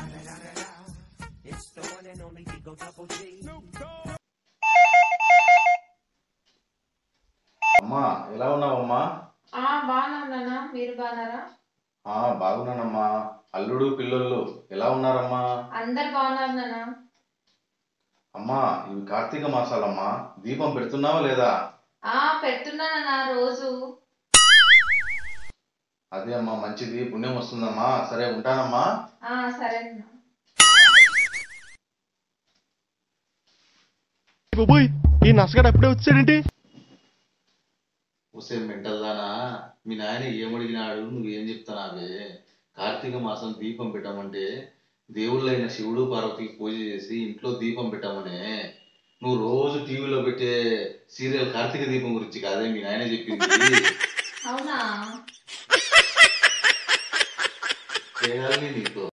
అమ్మా ఎలా ఉన్నావమ్మా ఆ బాగున్నాను మీరు బాగున్నారా ఆ బాగున్నానమ్మా అల్లుడు పిల్లలు ఎలా ఉన్నారమ్మా అందరు బాగున్నారు నాన్న అమ్మా ఇవి కార్తీక మాసాలమ్మా దీపం పెడుతున్నావా లేదా ఆ పెడుతున్నానన్నా రోజు అదే అమ్మా మంచిది పుణ్యం వస్తుందమ్మా సరే ఉంటానమ్మా ఆ సరే అన్న బాబోయ్ ఈ నసగాడు అప్పుడే వచ్చాడేంటి ఉసే మెంటల్దానా మీ నాయన ఏమడిగినాడు నువ్వేం చెప్తానావే కార్తీక మాసం దీపం పెట్టమంటే దేవుళ్ళైన శివుడు పార్వతికి పూజ చేసి ఇంట్లో దీపం పెట్టమనే నువ్వు రోజు టీవీలో పెట్టే సీరియల్ కార్తీక దీపం గురించి కాదే మీ నాయన చెప్పింది అవునా చేయాలి నీతో